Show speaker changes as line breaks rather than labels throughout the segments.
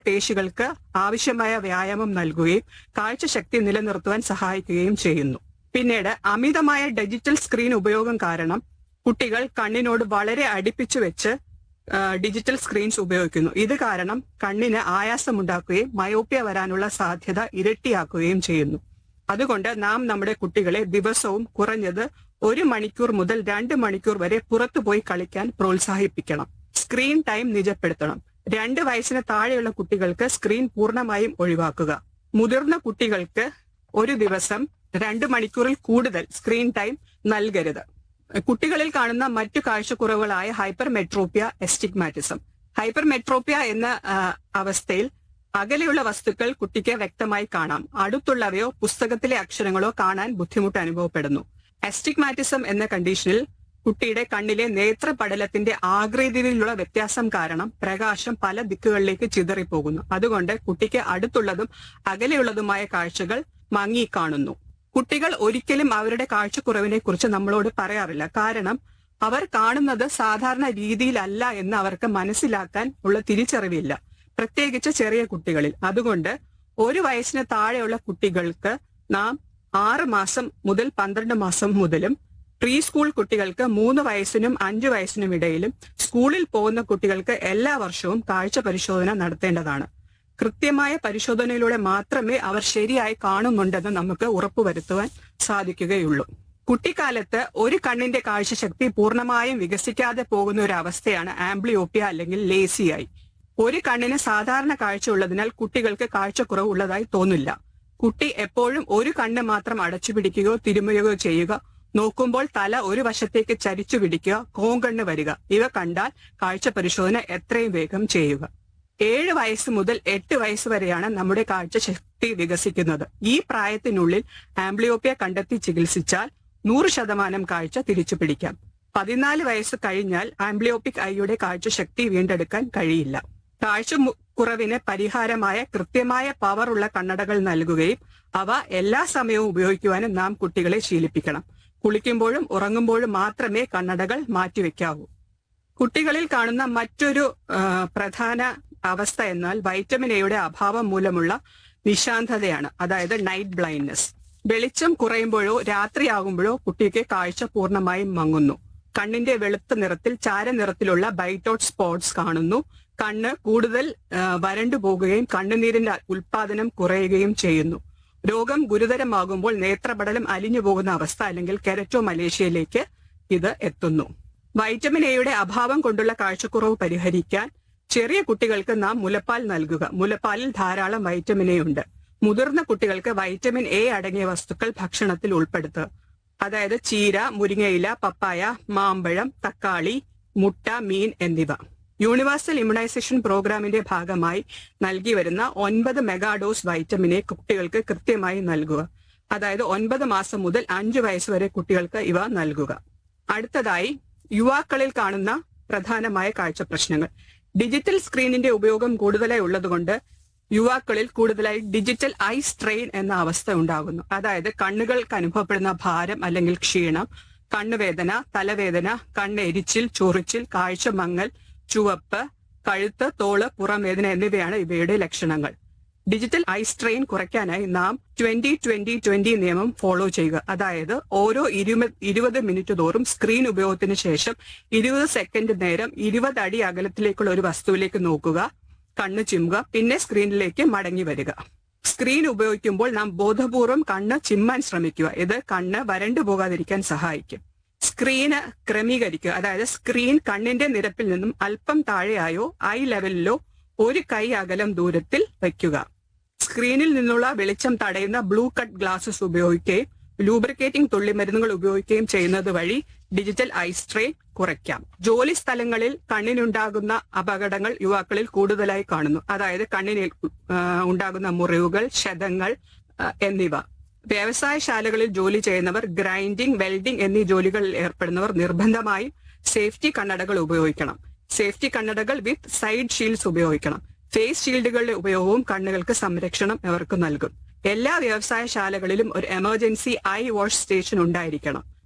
പേശികൾക്ക് ആവശ്യമായ വ്യായാമം നൽകുകയും കാഴ്ചശക്തി നിലനിർത്തുവാൻ സഹായിക്കുകയും ചെയ്യുന്നു പിന്നീട് അമിതമായ ഡിജിറ്റൽ സ്ക്രീൻ ഉപയോഗം കാരണം കുട്ടികൾ കണ്ണിനോട് വളരെ അടുപ്പിച്ചു വെച്ച് ആ, ഡിജിറ്റൽ സ്ക്രീൻസ് ഉപയോഗിക്കുന്നു ഇത് കാരണം കണ്ണിന് ആയാസമുണ്ടാക്കുകയും മയോപ്യ വരാനുള്ള സാധ്യത ഇരട്ടിയാക്കുകയും ചെയ്യുന്നു അതുകൊണ്ട് നാം നമ്മുടെ കുട്ടികളെ ദിവസവും കുറഞ്ഞത് ഒരു മണിക്കൂർ മുതൽ രണ്ട് മണിക്കൂർ വരെ പുറത്തുപോയി കളിക്കാൻ പ്രോത്സാഹിപ്പിക്കണം സ്ക്രീൻ ടൈം നിജപ്പെടുത്തണം രണ്ട് വയസ്സിന് താഴെയുള്ള കുട്ടികൾക്ക് സ്ക്രീൻ പൂർണ്ണമായും ഒഴിവാക്കുക മുതിർന്ന കുട്ടികൾക്ക് ഒരു ദിവസം രണ്ട് മണിക്കൂറിൽ കൂടുതൽ സ്ക്രീൻ ടൈം നൽകരുത് കുട്ടികളിൽ കാണുന്ന മറ്റു കാഴ്ചക്കുറവുകളായ hypermetropia astigmatism hypermetropia എന്ന ആ, അവസ്ഥയിൽ അകലെയുള്ള വസ്തുക്കൾ കുട്ടിക്ക് വ്യക്തമായി കാണാം അടുത്തുള്ളവയോ പുസ്തകത്തിലെ അക്ഷരങ്ങളോ കാണാൻ ബുദ്ധിമുട്ട് അനുഭവപ്പെടുന്നു എസ്റ്റിഗ്മാറ്റിസം എന്ന കണ്ടീഷനിൽ കുട്ടിയുടെ കണ്ണിലെ നേത്രപടലത്തിന്റെ ആകൃതിയിലുള്ള വ്യത്യാസം കാരണം പ്രകാശം പല ദിക്കുകളിലേക്ക് ചിതറിപ്പോകുന്നു അതുകൊണ്ട് കുട്ടിക്ക് അടുത്തുള്ളതും അകലെയുള്ളതുമായ കാഴ്ചകൾ മങ്ങി കാണുന്നു കുട്ടികൾ ഒരിക്കലും അവരുടെ കാഴ്ചക്കുറവിനെ കുറിച്ച് നമ്മളോട് പറയാറില്ല കാരണം അവർ കാണുന്നത് സാധാരണ രീതിയിലല്ല എന്ന് അവർക്ക് മനസ്സിലാക്കാൻ ഉള്ള തിരിച്ചറിവില്ല പ്രത്യേകിച്ച് ചെറിയ കുട്ടികളിൽ അതുകൊണ്ട് ഒരു വയസ്സിന് താഴെയുള്ള കുട്ടികൾക്ക് നാം ആറ് മാസം മുതൽ പന്ത്രണ്ട് മാസം മുതലും പ്രീ സ്കൂൾ കുട്ടികൾക്ക് മൂന്ന് വയസ്സിനും അഞ്ചു വയസ്സിനും ഇടയിലും സ്കൂളിൽ പോകുന്ന കുട്ടികൾക്ക് എല്ലാ വർഷവും കാഴ്ച പരിശോധന നടത്തേണ്ടതാണ് കൃത്യമായ പരിശോധനയിലൂടെ മാത്രമേ അവർ ശരിയായി കാണുന്നുണ്ടെന്ന് നമുക്ക് ഉറപ്പുവരുത്തുവാൻ സാധിക്കുകയുള്ളൂ കുട്ടിക്കാലത്ത് ഒരു കണ്ണിന്റെ കാഴ്ചശക്തി പൂർണ്ണമായും വികസിക്കാതെ പോകുന്ന ഒരു അവസ്ഥയാണ് ആംബ്ലിയോപ്പിയ അല്ലെങ്കിൽ ലേസിയായി ഒരു കണ്ണിന് സാധാരണ കാഴ്ച ഉള്ളതിനാൽ കുട്ടികൾക്ക് കാഴ്ചക്കുറവ് ഉള്ളതായി തോന്നില്ല കുട്ടി എപ്പോഴും ഒരു കണ്ണ് മാത്രം അടച്ചു പിടിക്കുകയോ തിരുമുകയോ ചെയ്യുക നോക്കുമ്പോൾ തല ഒരു വശത്തേക്ക് ചരിച്ചു പിടിക്കുക കോങ്കണ്ണ് വരിക ഇവ കണ്ടാൽ കാഴ്ച പരിശോധന എത്രയും വേഗം ചെയ്യുക ഏഴ് വയസ്സ് മുതൽ എട്ട് വയസ്സ് വരെയാണ് നമ്മുടെ കാഴ്ചശക്തി വികസിക്കുന്നത് ഈ പ്രായത്തിനുള്ളിൽ ആംബ്ലിയോപ്പിയ കണ്ടെത്തി ചികിത്സിച്ചാൽ നൂറ് ശതമാനം കാഴ്ച തിരിച്ചു പിടിക്കാം പതിനാല് വയസ്സ് കഴിഞ്ഞാൽ ആംബ്ലിയോപ്പിക് ഐയുടെ കാഴ്ചശക്തി വീണ്ടെടുക്കാൻ കഴിയില്ല കാഴ്ച മു- കുറവിന് പരിഹാരമായ കൃത്യമായ പവർ ഉള്ള കണ്ണടകൾ നൽകുകയും അവ എല്ലാ സമയവും ഉപയോഗിക്കുവാനും നാം കുട്ടികളെ ശീലിപ്പിക്കണം കുളിക്കുമ്പോഴും ഉറങ്ങുമ്പോഴും മാത്രമേ കണ്ണടകൾ മാറ്റിവെക്കാവൂ കുട്ടികളിൽ കാണുന്ന മറ്റൊരു ആ, പ്രധാന അവസ്ഥ എന്നാൽ വൈറ്റമിൻ എയുടെ അഭാവം മൂലമുള്ള നിശാന്തതയാണ് അതായത് നൈറ്റ് ബ്ലൈൻഡ്നെസ് വെളിച്ചം കുറയുമ്പോഴോ രാത്രിയാകുമ്പോഴോ കുട്ടിക്ക് കാഴ്ച പൂർണ്ണമായും മങ്ങുന്നു കണ്ണിന്റെ വെളുത്ത നിറത്തിൽ ചാരനിറത്തിലുള്ള ബൈറ്റോട്ട് സ്പോട്സ് കാണുന്നു കണ്ണ് കൂടുതൽ ആ, വരണ്ടു പോകുകയും കണ്ണുനീരിന്റെ ഉൽപാദനം കുറയുകയും ചെയ്യുന്നു രോഗം ഗുരുതരമാകുമ്പോൾ നേത്രപടലം അലിഞ്ഞു പോകുന്ന അവസ്ഥ അല്ലെങ്കിൽ കെരറ്റോ മലേഷ്യയിലേക്ക് ഇത് എത്തുന്നു വൈറ്റമിൻ എയുടെ അഭാവം കൊണ്ടുള്ള കാഴ്ചക്കുറവ് പരിഹരിക്കാൻ ചെറിയ കുട്ടികൾക്ക് നാം മുലപ്പാൽ നൽകുക മുലപ്പാലിൽ ധാരാളം വൈറ്റമിൻ എ ഉണ്ട് മുതിർന്ന കുട്ടികൾക്ക് വൈറ്റമിൻ എ അടങ്ങിയ വസ്തുക്കൾ ഭക്ഷണത്തിൽ ഉൾപ്പെടുത്തുക അതായത് ചീര മുരിങ്ങയില പപ്പായ മാമ്പഴം തക്കാളി മുട്ട മീൻ എന്നിവ യൂണിവേഴ്സൽ ഇമ്മ്യൂണൈസേഷൻ പ്രോഗ്രാമിന്റെ ഭാഗമായി നൽകി വരുന്ന ഒൻപത് മെഗാഡോസ് വൈറ്റമിൻ എ കുട്ടികൾക്ക് കൃത്യമായി നൽകുക അതായത് ഒൻപത് മാസം മുതൽ അഞ്ചു വയസ്സ് വരെ കുട്ടികൾക്ക് ഇവ നൽകുക അടുത്തതായി യുവാക്കളിൽ കാണുന്ന പ്രധാനമായ കാഴ്ച പ്രശ്നങ്ങൾ ഡിജിറ്റൽ സ്ക്രീനിന്റെ ഉപയോഗം കൂടുതലായി ഉള്ളതുകൊണ്ട് യുവാക്കളിൽ കൂടുതലായി ഡിജിറ്റൽ ഐ സ്ട്രെയിൻ എന്ന അവസ്ഥ ഉണ്ടാകുന്നു അതായത് കണ്ണുകൾക്ക് അനുഭവപ്പെടുന്ന ഭാരം അല്ലെങ്കിൽ ക്ഷീണം കണ്ണുവേദന തലവേദന കണ്ണ് എരിച്ചിൽ ചൊറിച്ചിൽ കാഴ്ച മങ്ങൽ ചുവപ്പ് കഴുത്ത് തോള് പുറംവേദന എന്നിവയാണ് ഇവയുടെ ലക്ഷണങ്ങൾ ഡിജിറ്റൽ ഐ സ്ട്രെയിൻ കുറയ്ക്കാനായി നാം ട്വന്റി ട്വന്റി ട്വന്റി നിയമം ഫോളോ ചെയ്യുക അതായത് ഓരോ ഇരുപത് ഇരുപത് മിനിറ്റ് തോറും സ്ക്രീൻ ഉപയോഗത്തിന് ശേഷം ഇരുപത് സെക്കൻഡ് നേരം ഇരുപത് അടി അകലത്തിലേക്കുള്ള ഒരു വസ്തുവിലേക്ക് നോക്കുക കണ്ണ് ചിമ്മുക പിന്നെ സ്ക്രീനിലേക്ക് മടങ്ങി വരിക സ്ക്രീൻ ഉപയോഗിക്കുമ്പോൾ നാം ബോധപൂർവം കണ്ണ് ചിമ്മാൻ ശ്രമിക്കുക ഇത് കണ്ണ് വരണ്ടു പോകാതിരിക്കാൻ സഹായിക്കും സ്ക്രീന് ക്രമീകരിക്കുക അതായത് സ്ക്രീൻ കണ്ണിന്റെ നിരപ്പിൽ നിന്നും അല്പം താഴെയായോ ഐ ലെവലിലോ ഒരു കൈ അകലം ദൂരത്തിൽ വയ്ക്കുക സ്ക്രീനിൽ നിന്നുള്ള വെളിച്ചം തടയുന്ന ബ്ലൂ കട്ട് ഗ്ലാസസ് ഉപയോഗിക്കുകയും ലൂബ്രിക്കേറ്റിംഗ് തുള്ളിമരുന്നുകൾ ഉപയോഗിക്കുകയും ചെയ്യുന്നത് വഴി ഡിജിറ്റൽ ഐ സ്ട്രെയിൻ കുറയ്ക്കാം ജോലി സ്ഥലങ്ങളിൽ കണ്ണിനുണ്ടാകുന്ന അപകടങ്ങൾ യുവാക്കളിൽ കൂടുതലായി കാണുന്നു അതായത് കണ്ണിന് ആ, ഉണ്ടാകുന്ന മുറിവുകൾ ക്ഷതങ്ങൾ ആ, എന്നിവ വ്യവസായശാലകളിൽ ജോലി ചെയ്യുന്നവർ ഗ്രൈൻഡിംഗ് വെൽഡിംഗ് എന്നീ ജോലികളിൽ ഏർപ്പെടുന്നവർ നിർബന്ധമായും സേഫ്റ്റി കണ്ണടകൾ ഉപയോഗിക്കണം സേഫ്റ്റി കണ്ണടകൾ വിത്ത് സൈഡ് ഷീൽഡ്സ് ഉപയോഗിക്കണം ഫേസ് ഷീൽഡുകളുടെ ഉപയോഗവും കണ്ണുകൾക്ക് സംരക്ഷണം അവർക്ക് നൽകും എല്ലാ വ്യവസായശാലകളിലും ഒരു എമർജൻസി ഐ വാഷ് സ്റ്റേഷൻ ഉണ്ടായിരിക്കണം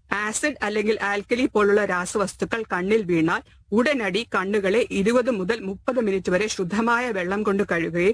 ആസിഡ് അല്ലെങ്കിൽ ആൽക്കലി പോലുള്ള രാസവസ്തുക്കൾ കണ്ണിൽ വീണാൽ ഉടനടി കണ്ണുകളെ ഇരുപത് മുതൽ മുപ്പത് മിനിറ്റ് വരെ ശുദ്ധമായ വെള്ളം കൊണ്ട് കഴുകുകയും